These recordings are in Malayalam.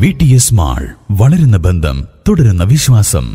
വി ടി എസ് മാൾ വളരുന്ന ബന്ധം തുടരുന്ന വിശ്വാസം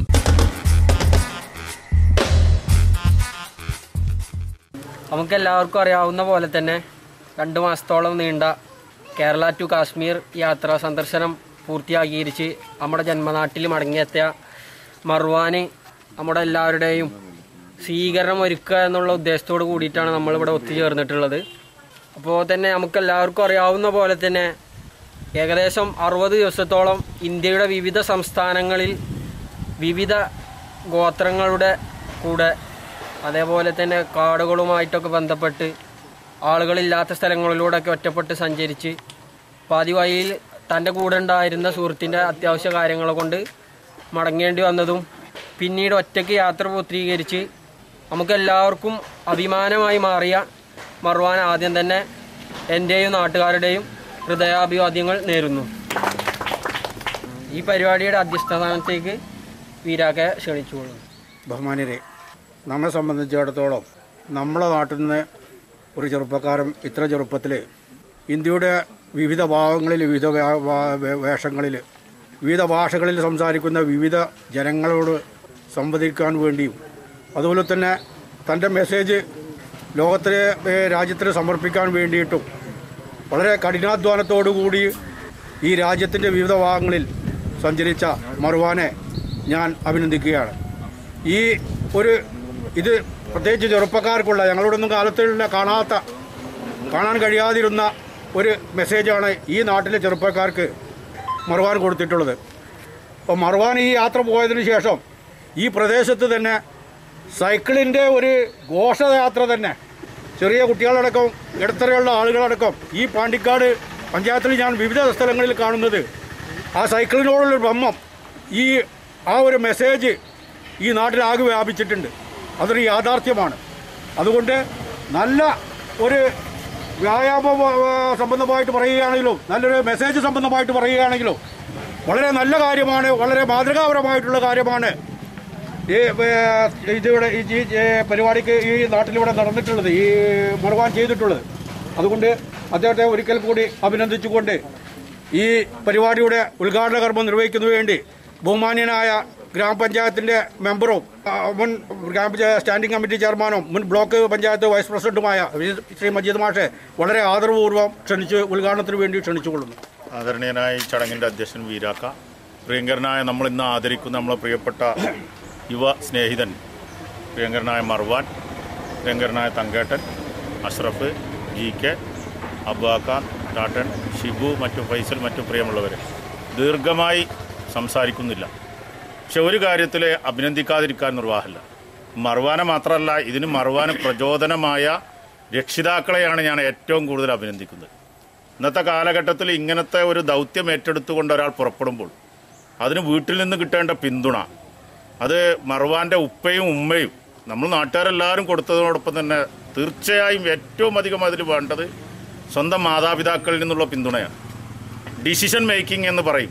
നമുക്ക് എല്ലാവർക്കും അറിയാവുന്ന പോലെ തന്നെ രണ്ട് മാസത്തോളം നീണ്ട കേരള ടു കാശ്മീർ യാത്രാ സന്ദർശനം പൂർത്തിയാക്കിയിരിച്ച് നമ്മുടെ ജന്മനാട്ടിൽ മടങ്ങിയെത്തിയ മർവാന് നമ്മുടെ എല്ലാവരുടെയും സ്വീകരണം ഒരുക്കുക എന്നുള്ള ഉദ്ദേശത്തോട് കൂടിയിട്ടാണ് നമ്മളിവിടെ ഒത്തുചേർന്നിട്ടുള്ളത് അപ്പോൾ തന്നെ നമുക്ക് എല്ലാവർക്കും അറിയാവുന്ന പോലെ തന്നെ ഏകദേശം അറുപത് ദിവസത്തോളം ഇന്ത്യയുടെ വിവിധ സംസ്ഥാനങ്ങളിൽ വിവിധ ഗോത്രങ്ങളുടെ കൂടെ അതേപോലെ തന്നെ കാടുകളുമായിട്ടൊക്കെ ബന്ധപ്പെട്ട് ആളുകളില്ലാത്ത സ്ഥലങ്ങളിലൂടെയൊക്കെ ഒറ്റപ്പെട്ട് സഞ്ചരിച്ച് പാതി വഴിയിൽ തൻ്റെ കൂടെ ഉണ്ടായിരുന്ന സുഹൃത്തിൻ്റെ അത്യാവശ്യ കാര്യങ്ങൾ കൊണ്ട് മടങ്ങേണ്ടി വന്നതും പിന്നീട് ഒറ്റയ്ക്ക് യാത്ര പൂർത്തീകരിച്ച് നമുക്കെല്ലാവർക്കും അഭിമാനമായി മാറിയ മർവാൻ ആദ്യം തന്നെ എൻ്റെയും നാട്ടുകാരുടെയും ഹൃദയാഭിവാദ്യങ്ങൾ നേരുന്നു ഈ പരിപാടിയുടെ അധ്യക്ഷസ്ഥാനത്തേക്ക് വീരാക്കെ ക്ഷണിച്ചുകൊള്ളുന്നു ബഹുമാന്യരെ നമ്മെ സംബന്ധിച്ചിടത്തോളം നമ്മളെ നാട്ടിൽ നിന്ന് ഒരു ചെറുപ്പക്കാരൻ ഇത്ര ചെറുപ്പത്തിൽ ഇന്ത്യയുടെ വിവിധ ഭാഗങ്ങളിൽ വിവിധ വേ- വാ- വേ- വേഷങ്ങളിൽ വിവിധ ഭാഷകളിൽ സംസാരിക്കുന്ന വിവിധ ജനങ്ങളോട് സംവദിക്കാൻ വേണ്ടിയും അതുപോലെ തന്നെ തൻ്റെ മെസ്സേജ് ലോകത്തിലെ ഏ, രാജ്യത്തിന് സമർപ്പിക്കാൻ വേണ്ടിയിട്ടും വളരെ കഠിനാധ്വാനത്തോടു കൂടി ഈ രാജ്യത്തിൻ്റെ വിവിധ ഭാഗങ്ങളിൽ സഞ്ചരിച്ച മറുവാനെ ഞാൻ അഭിനന്ദിക്കുകയാണ് ഈ ഒരു ഇത് പ്രത്യേകിച്ച് ചെറുപ്പക്കാർക്കുള്ള ഞങ്ങളോടൊന്നും കാലത്തിലുള്ള കാണാത്ത കാണാൻ കഴിയാതിരുന്ന ഒരു മെസ്സേജാണ് ഈ നാട്ടിലെ ചെറുപ്പക്കാർക്ക് മറുവാൻ കൊടുത്തിട്ടുള്ളത് അപ്പോൾ മറുവാൻ ഈ യാത്ര പോയതിനു ശേഷം ഈ പ്രദേശത്ത് തന്നെ സൈക്കിളിൻ്റെ ഒരു ഘോഷയാത്ര തന്നെ ചെറിയ കുട്ടികളടക്കം ഇടത്തരയുള്ള ആളുകളടക്കം ഈ പാണ്ടിക്കാട് പഞ്ചായത്തിൽ ഞാൻ വിവിധ സ്ഥലങ്ങളിൽ കാണുന്നത് ആ സൈക്കിളിനോടുള്ള ഭ്രമം ഈ ആ ഒരു മെസ്സേജ് ഈ നാട്ടിലാകെ വ്യാപിച്ചിട്ടുണ്ട് അതൊരു യാഥാർത്ഥ്യമാണ് അതുകൊണ്ട് നല്ല ഒരു വ്യായാമ ആ, സംബന്ധമായിട്ട് പറയുകയാണെങ്കിലും നല്ലൊരു മെസ്സേജ് സംബന്ധമായിട്ട് പറയുകയാണെങ്കിലും വളരെ നല്ല കാര്യമാണ് വളരെ മാതൃകാപരമായിട്ടുള്ള കാര്യമാണ് ഈ ഏ, ഇതിവിടെ ഈ ഈ, ഏ, പരിപാടിക്ക് ഈ നാട്ടിലിവിടെ നടന്നിട്ടുള്ളത് ഈ മറുവാൻ ചെയ്തിട്ടുള്ളത് അതുകൊണ്ട് അദ്ദേഹത്തെ ഒരിക്കൽ കൂടി അഭിനന്ദിച്ചുകൊണ്ട് ഈ പരിപാടിയുടെ ഉദ്ഘാടന കർമ്മം നിർവഹിക്കുന്നതിന് വേണ്ടി ബഹുമാന്യനായ ഗ്രാമപഞ്ചായത്തിൻ്റെ മെമ്പറും ആ, മുൻ ഗ്രാമപഞ്ചായത്ത് സ്റ്റാൻഡിംഗ് കമ്മിറ്റി ചെയർമാനും മുൻ ബ്ലോക്ക് പഞ്ചായത്ത് വൈസ് പ്രസിഡന്റുമായ ശ്രീ മജീദ് മാഷെ വളരെ ആദരപൂർവ്വം ക്ഷണിച്ച് ഉദ്ഘാടനത്തിന് വേണ്ടി ക്ഷണിച്ചുകൊള്ളുന്നു ആദരണീയനായ ഈ ചടങ്ങിൻ്റെ അധ്യക്ഷൻ വീരാക്ക പ്രിയങ്കരനായ നമ്മൾ ഇന്ന് ആദരിക്കുന്ന നമ്മളെ പ്രിയപ്പെട്ട യുവ സ്നേഹിതൻ പ്രിയങ്കരനായ മർവാൻ പ്രിയങ്കരനായ തങ്കേട്ടൻ അഷ്റഫ് ജി കെ അബ്ബാക്ക ടാട്ടൻ ഷിബു മറ്റു ഫൈസൽ മറ്റു പ്രിയമുള്ളവർ ദീർഘമായി സംസാരിക്കുന്നില്ല പക്ഷെ ഒരു കാര്യത്തിൽ അഭിനന്ദിക്കാതിരിക്കാൻ നിർവാഹമില്ല മർവാനെ മാത്രമല്ല ഇതിന് മർവാന് പ്രചോദനമായ രക്ഷിതാക്കളെയാണ് ഞാൻ ഏറ്റവും കൂടുതൽ അഭിനന്ദിക്കുന്നത് ഇന്നത്തെ കാലഘട്ടത്തിൽ ഇങ്ങനത്തെ ഒരു ദൗത്യം ഏറ്റെടുത്തുകൊണ്ട് ഒരാൾ പുറപ്പെടുമ്പോൾ അതിന് വീട്ടിൽ നിന്ന് കിട്ടേണ്ട പിന്തുണ അത് മർവാന്റെ ഉപ്പയും ഉമ്മയും നമ്മൾ നാട്ടുകാരെല്ലാവരും കൊടുത്തതിനോടൊപ്പം തന്നെ തീർച്ചയായും ഏറ്റവും അധികം അതിൽ വേണ്ടത് സ്വന്തം മാതാപിതാക്കളിൽ നിന്നുള്ള പിന്തുണയാണ് ഡിസിഷൻ മേക്കിംഗ് എന്ന് പറയും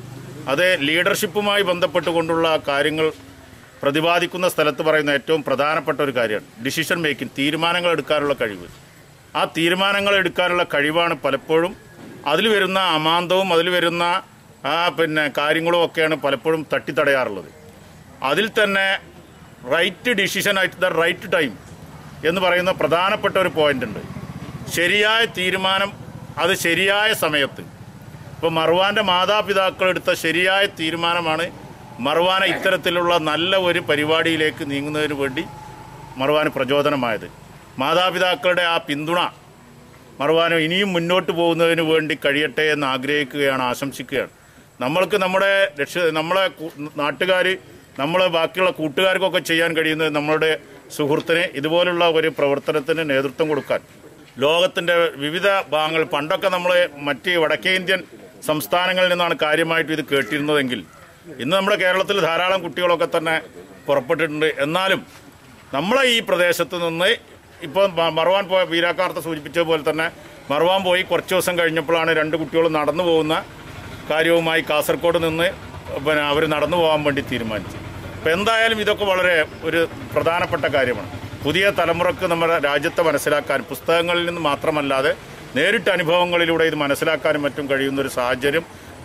അത് ലീഡർഷിപ്പുമായി ബന്ധപ്പെട്ടുകൊണ്ടുള്ള കാര്യങ്ങൾ പ്രതിപാദിക്കുന്ന സ്ഥലത്ത് പറയുന്ന ഏറ്റവും പ്രധാനപ്പെട്ട ഒരു കാര്യമാണ് ഡിസിഷൻ മേക്കിംഗ് തീരുമാനങ്ങൾ എടുക്കാനുള്ള കഴിവ് ആ തീരുമാനങ്ങൾ എടുക്കാനുള്ള കഴിവാണ് പലപ്പോഴും അതിൽ വരുന്ന അമാന്തവും അതിൽ വരുന്ന ആ പിന്നെ കാര്യങ്ങളും ഒക്കെയാണ് പലപ്പോഴും തട്ടിത്തടയാറുള്ളത് അതിൽ തന്നെ right decision at the right time എന്ന് പറയുന്ന പ്രധാനപ്പെട്ട ഒരു പോയിന്റ് ഉണ്ട് ശരിയായ തീരുമാനം അത് ശരിയായ സമയത്ത് ഇപ്പോൾ മർവാന്റെ മാതാപിതാക്കൾ എടുത്ത ശരിയായ തീരുമാനമാണ് മർവാനെ ഇത്തരത്തിലുള്ള നല്ല ഒരു പരിപാടിയിലേക്ക് നീങ്ങുന്നതിന് വേണ്ടി മർവാന് പ്രചോദനമായത് മാതാപിതാക്കളുടെ ആ പിന്തുണ മറുവാനും ഇനിയും മുന്നോട്ട് പോകുന്നതിന് വേണ്ടി കഴിയട്ടെ എന്ന് ആഗ്രഹിക്കുകയാണ് ആശംസിക്കുകയാണ് നമ്മൾക്ക് നമ്മുടെ രക്ഷ നമ്മളെ നാട്ടുകാർ നമ്മളെ ബാക്കിയുള്ള കൂട്ടുകാർക്കൊക്കെ ചെയ്യാൻ കഴിയുന്നത് നമ്മളുടെ സുഹൃത്തിന് ഇതുപോലുള്ള ഒരു പ്രവർത്തനത്തിന് നേതൃത്വം കൊടുക്കാൻ ലോകത്തിൻ്റെ വിവിധ ഭാഗങ്ങൾ പണ്ടൊക്കെ നമ്മൾ മറ്റ് വടക്കേ ഇന്ത്യൻ സംസ്ഥാനങ്ങളിൽ നിന്നാണ് കാര്യമായിട്ട് ഇത് കേട്ടിരുന്നതെങ്കിൽ ഇന്ന് നമ്മുടെ കേരളത്തിൽ ധാരാളം കുട്ടികളൊക്കെ തന്നെ പുറപ്പെട്ടിട്ടുണ്ട് എന്നാലും നമ്മളെ ഈ പ്രദേശത്ത് നിന്ന് ഇപ്പോൾ മറവാൻ പോയ വീരാക്കാർത്ത സൂചിപ്പിച്ച പോലെ തന്നെ മറവാൻ പോയി കുറച്ച് ദിവസം കഴിഞ്ഞപ്പോഴാണ് രണ്ട് കുട്ടികൾ നടന്നു പോകുന്ന കാര്യവുമായി കാസർഗോഡ് നിന്ന് പിന്നെ അവർ നടന്നു പോകാൻ വേണ്ടി തീരുമാനിച്ചു അപ്പോൾ എന്തായാലും ഇതൊക്കെ വളരെ ഒരു പ്രധാനപ്പെട്ട കാര്യമാണ് പുതിയ തലമുറക്ക് നമ്മുടെ രാജ്യത്തെ മനസ്സിലാക്കാൻ പുസ്തകങ്ങളിൽ നിന്ന് മാത്രമല്ലാതെ നേരിട്ട് അനുഭവങ്ങളിലൂടെ ഇത് മനസ്സിലാക്കാനും മറ്റും കഴിയുന്ന ഒരു സാഹചര്യം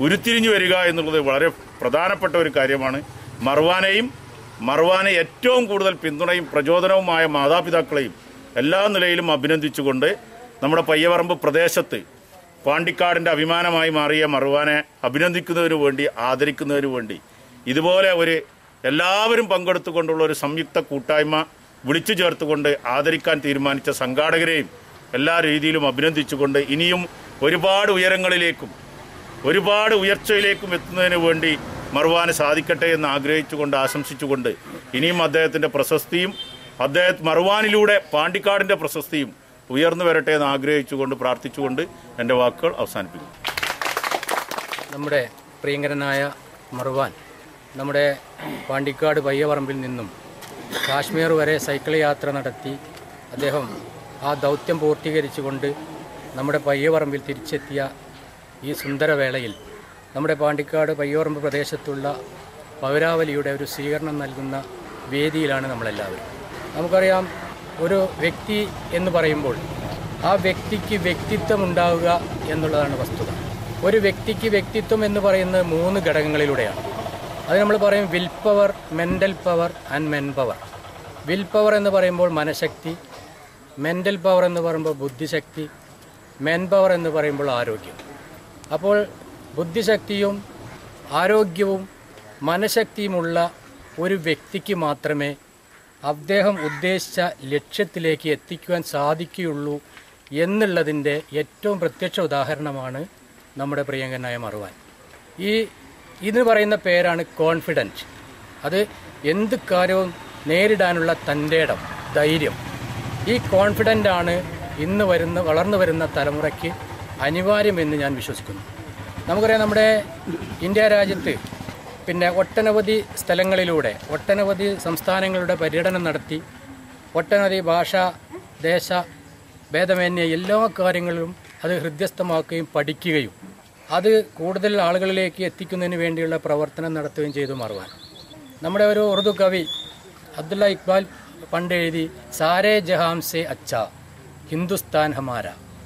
ഉരുത്തിരിഞ്ഞു വരിക എന്നുള്ളത് വളരെ പ്രധാനപ്പെട്ട ഒരു കാര്യമാണ് മർവാനെയും മർവാനെ ഏറ്റവും കൂടുതൽ പിന്തുണയും പ്രചോദനവുമായ മാതാപിതാക്കളെയും എല്ലാ നിലയിലും അഭിനന്ദിച്ചുകൊണ്ട് നമ്മുടെ പയ്യവറമ്പ് പ്രദേശത്ത് പാണ്ടിക്കാടിൻ്റെ അഭിമാനമായി മാറിയ മറുവാനെ അഭിനന്ദിക്കുന്നതിനു വേണ്ടി ആദരിക്കുന്നതിനു വേണ്ടി ഇതുപോലെ ഒരു എല്ലാവരും പങ്കെടുത്തുകൊണ്ടുള്ള ഒരു സംയുക്ത കൂട്ടായ്മ വിളിച്ചു ചേർത്തുകൊണ്ട് ആദരിക്കാൻ തീരുമാനിച്ച സംഘാടകരെയും എല്ലാ രീതിയിലും അഭിനന്ദിച്ചുകൊണ്ട് ഇനിയും ഒരുപാട് ഉയരങ്ങളിലേക്കും ഒരുപാട് ഉയർച്ചയിലേക്കും എത്തുന്നതിന് വേണ്ടി മറുവാന് സാധിക്കട്ടെ എന്ന് ആഗ്രഹിച്ചുകൊണ്ട് ആശംസിച്ചുകൊണ്ട് ഇനിയും അദ്ദേഹത്തിൻ്റെ പ്രശസ്തിയും അദ്ദേഹം മറുവാനിലൂടെ പാണ്ടിക്കാടിൻ്റെ പ്രശസ്തിയും ഉയർന്നു വരട്ടെ എന്ന് ആഗ്രഹിച്ചുകൊണ്ട് പ്രാർത്ഥിച്ചുകൊണ്ട് എൻ്റെ വാക്കുകൾ അവസാനിപ്പിക്കുന്നു നമ്മുടെ പ്രിയങ്കരനായ മറുവാൻ നമ്മുടെ പാണ്ടിക്കാട് പയ്യവറമ്പിൽ നിന്നും കാശ്മീർ വരെ സൈക്കിൾ യാത്ര നടത്തി അദ്ദേഹം ആ ദൗത്യം പൂർത്തീകരിച്ചുകൊണ്ട് നമ്മുടെ പയ്യവറമ്പിൽ തിരിച്ചെത്തിയ ഈ സുന്ദരവേളയിൽ നമ്മുടെ പാണ്ടിക്കാട് പയ്യവറമ്പ് പ്രദേശത്തുള്ള പൗരാവലിയുടെ ഒരു സ്വീകരണം നൽകുന്ന വേദിയിലാണ് നമ്മളെല്ലാവരും നമുക്കറിയാം ഒരു വ്യക്തി എന്ന് പറയുമ്പോൾ ആ വ്യക്തിക്ക് വ്യക്തിത്വം ഉണ്ടാവുക എന്നുള്ളതാണ് വസ്തുത ഒരു വ്യക്തിക്ക് വ്യക്തിത്വം എന്ന് പറയുന്നത് മൂന്ന് ഘടകങ്ങളിലൂടെയാണ് അത് നമ്മൾ പറയും will power mental power and men power will power എന്ന് പറയുമ്പോൾ മനഃശക്തി മെൻ്റൽ പവർ എന്ന് പറയുമ്പോൾ ബുദ്ധിശക്തി മെൻ പവർ എന്ന് പറയുമ്പോൾ ആരോഗ്യം അപ്പോൾ ബുദ്ധിശക്തിയും ആരോഗ്യവും മനഃശക്തിയുമുള്ള ഒരു വ്യക്തിക്ക് മാത്രമേ അദ്ദേഹം ഉദ്ദേശിച്ച ലക്ഷ്യത്തിലേക്ക് എത്തിക്കുവാൻ സാധിക്കുകയുള്ളൂ എന്നുള്ളതിൻ്റെ ഏറ്റവും പ്രത്യക്ഷ ഉദാഹരണമാണ് നമ്മുടെ പ്രിയങ്കരനായ മറുവാൻ ഈ ഇതിന് പറയുന്ന പേരാണ് കോൺഫിഡൻറ്റ് അത് എന്ത് കാര്യവും നേരിടാനുള്ള തൻ്റെ ഇടം ധൈര്യം ഈ കോൺഫിഡൻ്റ് ആണ് ഇന്ന് വരുന്ന വളർന്നു വരുന്ന തലമുറയ്ക്ക് അനിവാര്യമെന്ന് ഞാൻ വിശ്വസിക്കുന്നു നമുക്കറിയാം നമ്മുടെ ഇന്ത്യ രാജ്യത്ത് പിന്നെ ഒട്ടനവധി സ്ഥലങ്ങളിലൂടെ ഒട്ടനവധി സംസ്ഥാനങ്ങളുടെ പര്യടനം നടത്തി ഒട്ടനവധി ഭാഷ ദേശ ഭേദമന്യേ എല്ലാ കാര്യങ്ങളിലും അത് ഹൃദ്യസ്ഥമാക്കുകയും പഠിക്കുകയും അത് കൂടുതൽ ആളുകളിലേക്ക് എത്തിക്കുന്നതിന് വേണ്ടിയുള്ള പ്രവർത്തനം നടത്തുകയും ചെയ്തു മാറുവാൻ നമ്മുടെ ഒരു ഉറുദു കവി അബ്ദുള്ള ഇക്ബാൽ പണ്ട് എഴുതി സാരേ ജഹാം സെ അച്ച ഹിന്ദുസ്ഥാൻ ഹമാര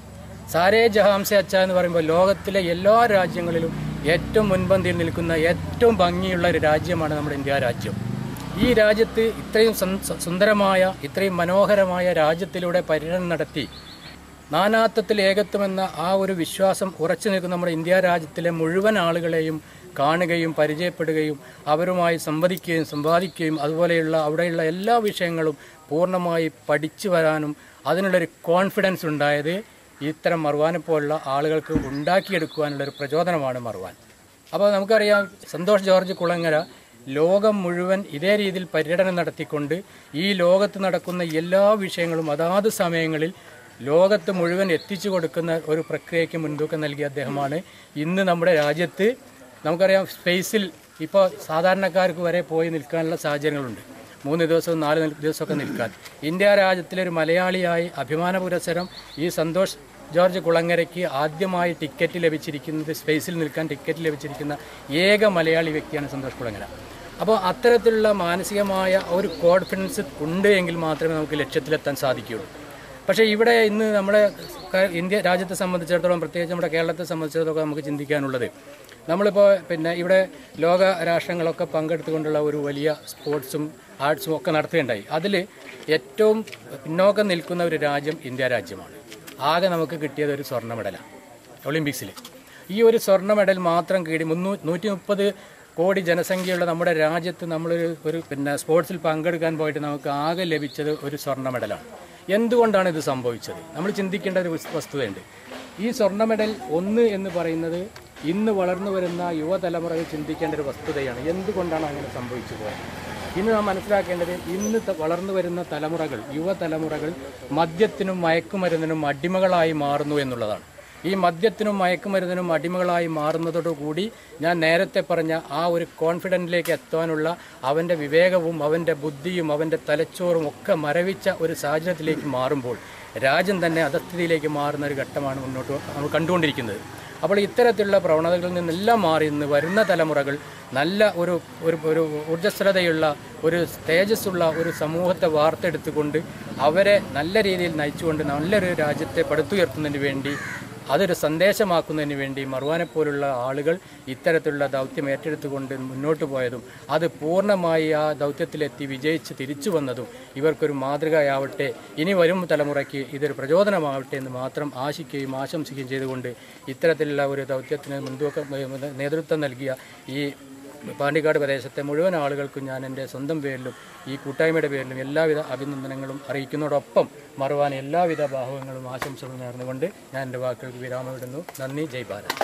സാരേ ജഹാം സെ അച്ച എന്ന് പറയുമ്പോൾ ലോകത്തിലെ എല്ലാ രാജ്യങ്ങളിലും ഏറ്റവും മുൻപന്തിയിൽ നിൽക്കുന്ന ഏറ്റവും ഭംഗിയുള്ള ഒരു രാജ്യമാണ് നമ്മുടെ ഇന്ത്യ രാജ്യം ഈ രാജ്യത്ത് ഇത്രയും സൻ- സുന്ദരമായ ഇത്രയും മനോഹരമായ രാജ്യത്തിലൂടെ പര്യടനം നടത്തി നാനാത്വത്തിൽ ഏകത്വമെന്ന ആ ഒരു വിശ്വാസം ഉറച്ചു നിൽക്കുന്ന നമ്മുടെ ഇന്ത്യ രാജ്യത്തിലെ മുഴുവൻ ആളുകളെയും കാണുകയും പരിചയപ്പെടുകയും അവരുമായി സംവദിക്കുകയും സമ്പാദിക്കുകയും അതുപോലെയുള്ള അവിടെയുള്ള എല്ലാ വിഷയങ്ങളും പൂർണ്ണമായി പഠിച്ചു വരാനും അതിനുള്ളൊരു കോൺഫിഡൻസ് ഉണ്ടായത് ഇത്തരം മറുവാനെ പോലുള്ള ആളുകൾക്ക് ഉണ്ടാക്കിയെടുക്കുവാനുള്ള ഒരു പ്രചോദനമാണ് മറുവാൻ അപ്പോൾ നമുക്കറിയാം സന്തോഷ് ജോർജ് കുളങ്ങര ലോകം മുഴുവൻ ഇതേ രീതിയിൽ പര്യടനം നടത്തിക്കൊണ്ട് ഈ ലോകത്ത് നടക്കുന്ന എല്ലാ വിഷയങ്ങളും അതാത് സമയങ്ങളിൽ ലോകത്ത് മുഴുവൻ എത്തിച്ചു കൊടുക്കുന്ന ഒരു പ്രക്രിയയ്ക്ക് മുൻതൂക്കം നൽകിയ അദ്ദേഹമാണ് ഇന്ന് നമ്മുടെ രാജ്യത്ത് നമുക്കറിയാം സ്പേസിൽ ഇപ്പോൾ സാധാരണക്കാർക്ക് വരെ പോയി നിൽക്കാനുള്ള സാഹചര്യങ്ങളുണ്ട് മൂന്ന് ദിവസവും നാല് നിൽ- ദിവസമൊക്കെ നിൽക്കാൻ ഇന്ത്യ രാജ്യത്തിലെ ഒരു മലയാളിയായി അഭിമാന പുരസ്സരം ഈ സന്തോഷ് ജോർജ് കുളങ്ങരയ്ക്ക് ആദ്യമായി ടിക്കറ്റ് ലഭിച്ചിരിക്കുന്നത് സ്പേസിൽ നിൽക്കാൻ ടിക്കറ്റ് ലഭിച്ചിരിക്കുന്ന ഏക മലയാളി വ്യക്തിയാണ് സന്തോഷ് കുളങ്ങര അപ്പോൾ അത്തരത്തിലുള്ള മാനസികമായ ഒരു കോൺഫിഡൻസ് ഉണ്ട് എങ്കിൽ മാത്രമേ നമുക്ക് ലക്ഷ്യത്തിലെത്താൻ സാധിക്കുകയുള്ളൂ പക്ഷേ ഇവിടെ ഇന്ന് നമ്മുടെ ക- ഇന്ത്യ രാജ്യത്തെ സംബന്ധിച്ചിടത്തോളം പ്രത്യേകിച്ച് നമ്മുടെ കേരളത്തെ സംബന്ധിച്ചിടത്തോളം നമുക്ക് ചിന്തിക്കാനുള്ളത് നമ്മളിപ്പോൾ പിന്നെ ഇവിടെ ലോക രാഷ്ട്രങ്ങളൊക്കെ പങ്കെടുത്തുകൊണ്ടുള്ള ഒരു വലിയ സ്പോർട്സും ആർട്സും ഒക്കെ നടത്തുകയുണ്ടായി അതിൽ ഏറ്റവും പിന്നോക്കം നിൽക്കുന്ന ഒരു രാജ്യം ഇന്ത്യ രാജ്യമാണ് ആകെ നമുക്ക് കിട്ടിയത് ഒരു സ്വർണ്ണ മെഡലാണ് ഒളിമ്പിക്സിൽ ഈ ഒരു സ്വർണ്ണ മെഡൽ മാത്രം കീടി മുന്നൂ നൂറ്റി മുപ്പത് കോടി ജനസംഖ്യയുള്ള നമ്മുടെ രാജ്യത്ത് നമ്മളൊരു ഒരു പിന്നെ സ്പോർട്സിൽ പങ്കെടുക്കാൻ പോയിട്ട് നമുക്ക് ആകെ ലഭിച്ചത് ഒരു സ്വർണ്ണ മെഡലാണ് എന്തുകൊണ്ടാണ് ഇത് സംഭവിച്ചത് നമ്മൾ ചിന്തിക്കേണ്ട ഒരു വസ്- വസ്തുതയുണ്ട് ഈ സ്വർണ്ണ മെഡൽ ഒന്ന് എന്ന് പറയുന്നത് ഇന്ന് വളർന്നു വരുന്ന യുവതലമുറകൾ ചിന്തിക്കേണ്ട ഒരു വസ്തുതയാണ് എന്തുകൊണ്ടാണ് അങ്ങനെ സംഭവിച്ചു പോയത് ഇന്ന് നാം മനസ്സിലാക്കേണ്ടത് ഇന്ന് ത- വളർന്നു വരുന്ന തലമുറകൾ യുവതലമുറകൾ മദ്യത്തിനും മയക്കുമരുന്നിനും അടിമകളായി മാറുന്നു എന്നുള്ളതാണ് ഈ മദ്യത്തിനും മയക്കുമരുന്നിനും അടിമകളായി മാറുന്നതോടുകൂടി ഞാൻ നേരത്തെ പറഞ്ഞ ആ ഒരു കോൺഫിഡൻറ്റിലേക്ക് എത്താനുള്ള അവൻ്റെ വിവേകവും അവൻ്റെ ബുദ്ധിയും അവൻ്റെ തലച്ചോറും ഒക്കെ മരവിച്ച ഒരു സാഹചര്യത്തിലേക്ക് മാറുമ്പോൾ രാജ്യം തന്നെ അധസ്ഥിതിയിലേക്ക് മാറുന്ന ഒരു ഘട്ടമാണ് മുന്നോട്ട് നമ്മൾ കണ്ടുകൊണ്ടിരിക്കുന്നത് അപ്പോൾ ഇത്തരത്തിലുള്ള പ്രവണതകളിൽ നിന്നെല്ലാം മാറി ഇന്ന് വരുന്ന തലമുറകൾ നല്ല ഒരു ഒരു ഒരു ഊർജ്ജസ്വലതയുള്ള ഒരു തേജസ്സുള്ള ഒരു സമൂഹത്തെ വാർത്തെടുത്തുകൊണ്ട് അവരെ നല്ല രീതിയിൽ നയിച്ചുകൊണ്ട് നല്ലൊരു രാജ്യത്തെ പടുത്തുയർത്തുന്നതിന് വേണ്ടി അതൊരു സന്ദേശമാക്കുന്നതിന് വേണ്ടി മറുവാനെ പോലുള്ള ആളുകൾ ഇത്തരത്തിലുള്ള ദൗത്യം ഏറ്റെടുത്തുകൊണ്ട് മുന്നോട്ട് പോയതും അത് പൂർണ്ണമായി ആ ദൗത്യത്തിലെത്തി വിജയിച്ച് തിരിച്ചു വന്നതും ഇവർക്കൊരു മാതൃകയാവട്ടെ ഇനി വരും തലമുറയ്ക്ക് ഇതൊരു പ്രചോദനമാവട്ടെ എന്ന് മാത്രം ആശിക്കുകയും ആശംസിക്കുകയും ചെയ്തുകൊണ്ട് ഇത്തരത്തിലുള്ള ഒരു ദൗത്യത്തിന് മുൻതൂക്കം നേതൃത്വം നൽകിയ ഈ പാണ്ടിക്കാട് പ്രദേശത്തെ മുഴുവൻ ആളുകൾക്കും ഞാൻ എൻ്റെ സ്വന്തം പേരിലും ഈ കൂട്ടായ്മയുടെ പേരിലും എല്ലാവിധ അഭിനന്ദനങ്ങളും അറിയിക്കുന്നതോടൊപ്പം മറുവാൻ എല്ലാവിധ ഭാവങ്ങളും ആശംസകളും നേർന്നുകൊണ്ട് ഞാൻ എൻ്റെ വാക്കുകൾക്ക് വിരാമമിടുന്നു നന്ദി ജയ് ഭാരത്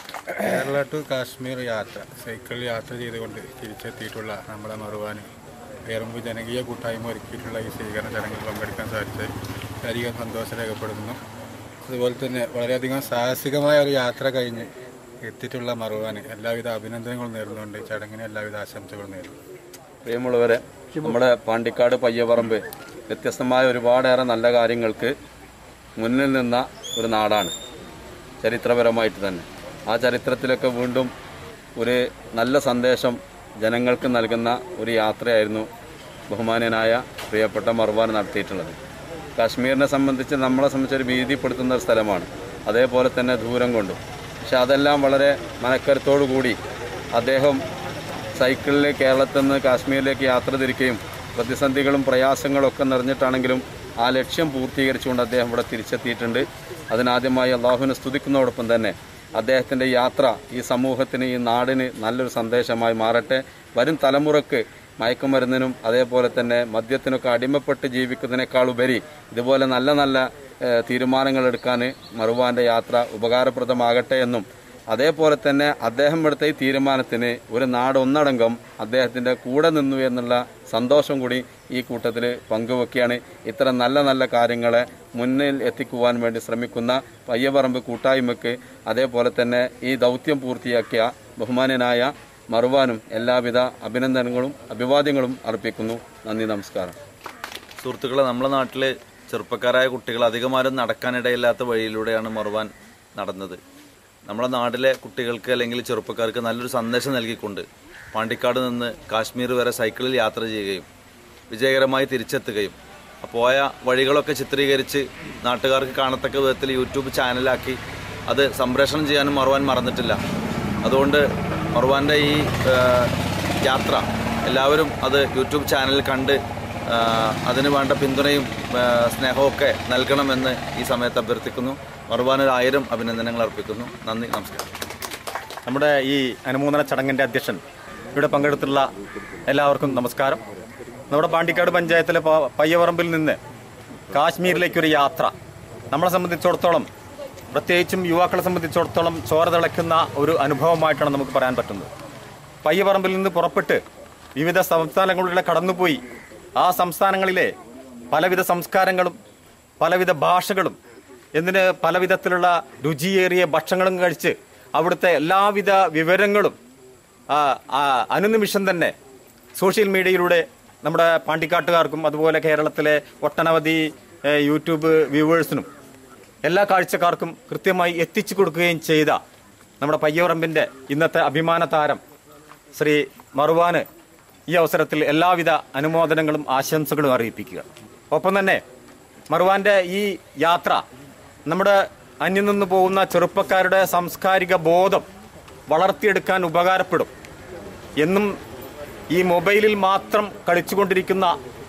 കേരള ടു കാശ്മീർ യാത്ര സൈക്കിളിൽ യാത്ര ചെയ്തുകൊണ്ട് തിരിച്ചെത്തിയിട്ടുള്ള നമ്മുടെ മറുവാന് ഏറമ്പ് ജനകീയ കൂട്ടായ്മ ഒരുക്കിയിട്ടുള്ള ഈ സ്വീകരണ ചടങ്ങിൽ പങ്കെടുക്കാൻ സാധിച്ചത് വളരെയധികം സന്തോഷം രേഖപ്പെടുന്നു അതുപോലെ തന്നെ വളരെയധികം സാഹസികമായ ഒരു യാത്ര കഴിഞ്ഞ് എത്തിയിട്ടുള്ള മറുവാന് എല്ലാവിധ അഭിനന്ദനങ്ങളും നേർന്നുകൊണ്ട് ചടങ്ങിന് എല്ലാവിധ ആശംസകളും നേരുന്നു പ്രിയമുള്ളവരെ നമ്മുടെ പാണ്ടിക്കാട് പയ്യപറമ്പ് വ്യത്യസ്തമായ ഒരുപാടേറെ നല്ല കാര്യങ്ങൾക്ക് മുന്നിൽ നിന്ന ഒരു നാടാണ് ചരിത്രപരമായിട്ട് തന്നെ ആ ചരിത്രത്തിലൊക്കെ വീണ്ടും ഒരു നല്ല സന്ദേശം ജനങ്ങൾക്ക് നൽകുന്ന ഒരു യാത്രയായിരുന്നു ബഹുമാന്യനായ പ്രിയപ്പെട്ട മർവാൻ നടത്തിയിട്ടുള്ളത് കാശ്മീരിനെ സംബന്ധിച്ച് നമ്മളെ സംബന്ധിച്ച് ഒരു ഭീതിപ്പെടുത്തുന്ന ഒരു സ്ഥലമാണ് അതേപോലെ തന്നെ ദൂരം കൊണ്ടും പക്ഷെ അതെല്ലാം വളരെ മനക്കരുത്തോടു കൂടി അദ്ദേഹം സൈക്കിളിൽ കേരളത്തിൽ നിന്ന് കാശ്മീരിലേക്ക് യാത്ര തിരിക്കുകയും പ്രതിസന്ധികളും പ്രയാസങ്ങളും ഒക്കെ നിറഞ്ഞിട്ടാണെങ്കിലും ആ ലക്ഷ്യം പൂർത്തീകരിച്ചുകൊണ്ട് അദ്ദേഹം ഇവിടെ തിരിച്ചെത്തിയിട്ടുണ്ട് അതിനാദ്യമായി അള്ളാഹുവിനെ സ്തുതിക്കുന്നതോടൊപ്പം തന്നെ അദ്ദേഹത്തിൻ്റെ യാത്ര ഈ സമൂഹത്തിന് ഈ നാടിന് നല്ലൊരു സന്ദേശമായി മാറട്ടെ വരും തലമുറക്ക് മയക്കുമരുന്നിനും അതേപോലെ തന്നെ മദ്യത്തിനൊക്കെ അടിമപ്പെട്ട് ജീവിക്കുന്നതിനേക്കാൾ ഉപരി ഇതുപോലെ നല്ല നല്ല ഏഹ്, തീരുമാനങ്ങൾ എടുക്കാൻ മറുവാന്റെ യാത്ര ഉപകാരപ്രദമാകട്ടെ എന്നും അതേപോലെ തന്നെ അദ്ദേഹം എടുത്ത ഈ തീരുമാനത്തിന് ഒരു നാട് ഒന്നടങ്കം അദ്ദേഹത്തിൻ്റെ കൂടെ നിന്നു എന്നുള്ള സന്തോഷം കൂടി ഈ കൂട്ടത്തിൽ പങ്കുവെക്കുകയാണ് ഇത്തരം നല്ല നല്ല കാര്യങ്ങളെ മുന്നിൽ എത്തിക്കുവാൻ വേണ്ടി ശ്രമിക്കുന്ന പയ്യപറമ്പ് കൂട്ടായ്മയ്ക്ക് അതേപോലെ തന്നെ ഈ ദൗത്യം പൂർത്തിയാക്കിയ ബഹുമാന്യനായ മറുവാനും എല്ലാവിധ അഭിനന്ദനങ്ങളും അഭിവാദ്യങ്ങളും അർപ്പിക്കുന്നു നന്ദി നമസ്കാരം സുഹൃത്തുക്കളെ നമ്മുടെ നാട്ടിൽ ചെറുപ്പക്കാരായ കുട്ടികൾ അധികമാരും നടക്കാനിടയില്ലാത്ത വഴിയിലൂടെയാണ് മറുവാൻ നടന്നത് നമ്മുടെ നാട്ടിലെ കുട്ടികൾക്ക് അല്ലെങ്കിൽ ചെറുപ്പക്കാർക്ക് നല്ലൊരു സന്ദേശം നൽകിക്കൊണ്ട് പാണ്ടിക്കാട് നിന്ന് കാശ്മീർ വരെ സൈക്കിളിൽ യാത്ര ചെയ്യുകയും വിജയകരമായി തിരിച്ചെത്തുകയും ആ പോയ വഴികളൊക്കെ ചിത്രീകരിച്ച് നാട്ടുകാർക്ക് കാണത്തക്ക വിധത്തിൽ യൂട്യൂബ് ചാനലാക്കി അത് സംപ്രേഷണം ചെയ്യാനും മറുവാൻ മറന്നിട്ടില്ല അതുകൊണ്ട് മറുവാൻ്റെ ഈ ഏഹ്, യാത്ര എല്ലാവരും അത് യൂട്യൂബ് ചാനലിൽ കണ്ട് ആ, അതിന് വേണ്ട പിന്തുണയും ആ, സ്നേഹവും ഒക്കെ നൽകണമെന്ന് ഈ സമയത്ത് അഭ്യർത്ഥിക്കുന്നു മറുവാൻ ഒരു ആയിരം അഭിനന്ദനങ്ങൾ അർപ്പിക്കുന്നു നന്ദി നമസ്കാരം നമ്മുടെ ഈ അനുമോദന ചടങ്ങിൻ്റെ അധ്യക്ഷൻ ഇവിടെ പങ്കെടുത്തുള്ള എല്ലാവർക്കും നമസ്കാരം നമ്മുടെ പാണ്ടിക്കാട് പഞ്ചായത്തിലെ പ- പയ്യവറമ്പിൽ നിന്ന് കാശ്മീരിലേക്കൊരു യാത്ര നമ്മളെ സംബന്ധിച്ചിടത്തോളം പ്രത്യേകിച്ചും യുവാക്കളെ സംബന്ധിച്ചിടത്തോളം ചോര തിളയ്ക്കുന്ന ഒരു അനുഭവമായിട്ടാണ് നമുക്ക് പറയാൻ പറ്റുന്നത് പയ്യവറമ്പിൽ നിന്ന് പുറപ്പെട്ട് വിവിധ സംസ്ഥാനങ്ങളിലൂടെ കടന്നുപോയി ആ സംസ്ഥാനങ്ങളിലെ പലവിധ സംസ്കാരങ്ങളും പലവിധ ഭാഷകളും എന്തിന് പലവിധത്തിലുള്ള രുചിയേറിയ ഭക്ഷണങ്ങളും കഴിച്ച് അവിടുത്തെ എല്ലാവിധ വിവരങ്ങളും ആ, ആ, അനുനിമിഷം തന്നെ സോഷ്യൽ മീഡിയയിലൂടെ നമ്മുടെ പാണ്ടിക്കാട്ടുകാർക്കും അതുപോലെ കേരളത്തിലെ ഒട്ടനവധി ഏ, യൂട്യൂബ് വ്യൂവേഴ്സിനും എല്ലാ കാഴ്ചക്കാർക്കും കൃത്യമായി എത്തിച്ചു കൊടുക്കുകയും ചെയ്ത നമ്മുടെ പയ്യവറമ്പിൻ്റെ ഇന്നത്തെ അഭിമാന താരം ശ്രീ മറുവാന് ഈ അവസരത്തിൽ എല്ലാവിധ അനുമോദനങ്ങളും ആശംസകളും അറിയിപ്പിക്കുക ഒപ്പം തന്നെ മറുവാന്റെ ഈ യാത്ര നമ്മുടെ അന്യം നിന്ന് പോകുന്ന ചെറുപ്പക്കാരുടെ സാംസ്കാരിക ബോധം വളർത്തിയെടുക്കാൻ ഉപകാരപ്പെടും എന്നും ഈ മൊബൈലിൽ മാത്രം കളിച്ചുകൊണ്ടിരിക്കുന്ന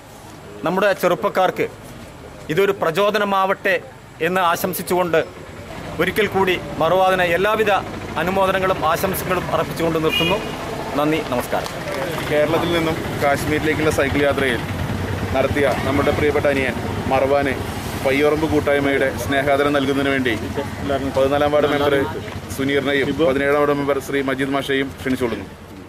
നമ്മുടെ ചെറുപ്പക്കാർക്ക് ഇതൊരു പ്രചോദനമാവട്ടെ എന്ന് ആശംസിച്ചുകൊണ്ട് ഒരിക്കൽ കൂടി മറുവാദിന എല്ലാവിധ അനുമോദനങ്ങളും ആശംസകളും അർപ്പിച്ചുകൊണ്ട് നിർത്തുന്നു നന്ദി നമസ്കാരം കേരളത്തിൽ നിന്നും കാശ്മീരിലേക്കുള്ള സൈക്കിൾ യാത്രയിൽ നടത്തിയ നമ്മുടെ പ്രിയപ്പെട്ട അനിയൻ മർവാന് പയ്യോറമ്പ് കൂട്ടായ്മയുടെ സ്നേഹാദരം നൽകുന്നതിന് വേണ്ടി പതിനാലാം വാർഡ് മെമ്പർ സുനീറിനെയും പതിനേഴാം വാർഡ് മെമ്പർ ശ്രീ മജീദ് മാഷയും ക്ഷണിച്ചുകൊള്ളുന്നു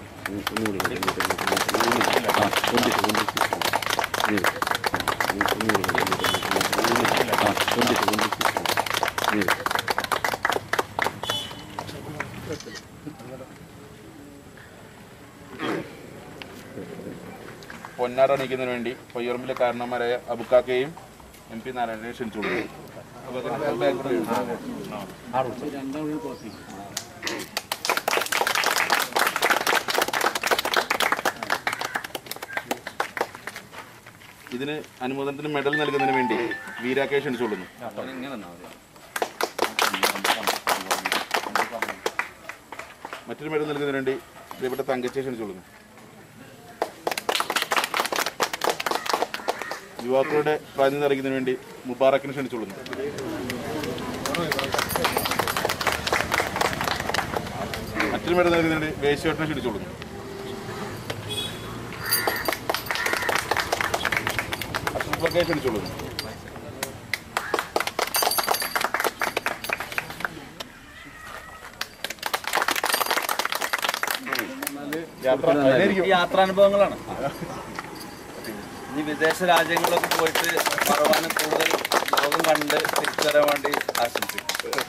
പൊന്നാറ അണിയിക്കുന്നതിന് വേണ്ടി പയ്യോറമ്പിലെ കാരണന്മാരായ അബുക്കാക്കയും എം പി നാരായണനെ ക്ഷണിച്ചുകൊള്ളുന്നു ഇതിന് അനുമോദനത്തിന് മെഡൽ നൽകുന്നതിന് വേണ്ടി വീരാക്കെ ക്ഷണിച്ചുകൊള്ളുന്നു മറ്റൊരു മെഡൽ നൽകുന്നതിന് വേണ്ടി പ്രിയപ്പെട്ട തങ്കച്ചയെ ക്ഷണിച്ചുകൊള്ളുന്നു യുവാക്കളുടെ പ്രാതിനിധ്യം അറിയിക്കുന്നതിന് വേണ്ടി മുബാറക്കിനെ ക്ഷണിച്ചുകൊള്ളുന്നു മറ്റൊരു മെഡൽ നൽകുന്നതിന് വേണ്ടി വേശ്യോട്ടിനെ ക്ഷണിച്ചുകൊള്ളുന്നു അഷ്റഫൊക്കെ ക്ഷണിച്ചുകൊള്ളുന്നു യാത്ര അതിനായിരിക്കും. ഈ യാത്രാനുഭവങ്ങളാണ് ഇനി വിദേശ രാജ്യങ്ങളിലൊക്കെ പോയിട്ട് മറവാനും കൂടുതൽ ലോകം കണ്ട് തിരിച്ചു വരാൻ വേണ്ടി ആശംസിക്കും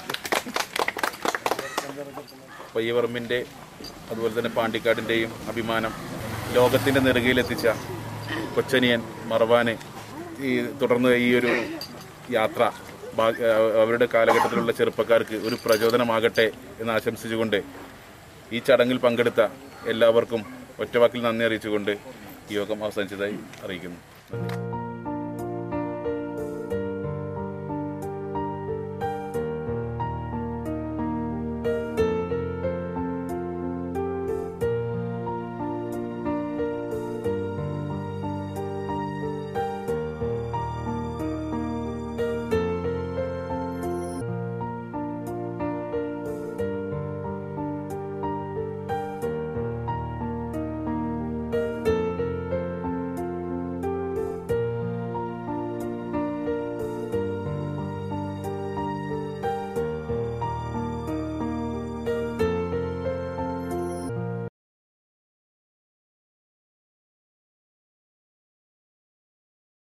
പയ്യവറമ്പിൻ്റെ അതുപോലെ തന്നെ പാണ്ടിക്കാടിൻ്റെയും അഭിമാനം ലോകത്തിൻ്റെ നെറുകയിലെത്തിച്ച കൊച്ചനിയൻ മറവാന് ഈ തുടർന്ന് ഈ ഒരു യാത്ര ഭാ- അവരുടെ കാലഘട്ടത്തിലുള്ള ചെറുപ്പക്കാർക്ക് ഒരു പ്രചോദനമാകട്ടെ എന്ന് ആശംസിച്ചുകൊണ്ട് ഈ ചടങ്ങിൽ പങ്കെടുത്ത എല്ലാവർക്കും ഒറ്റവാക്കിൽ നന്ദി അറിയിച്ചുകൊണ്ട് ഈ യോഗം അവസാനിച്ചതായി അറിയിക്കുന്നു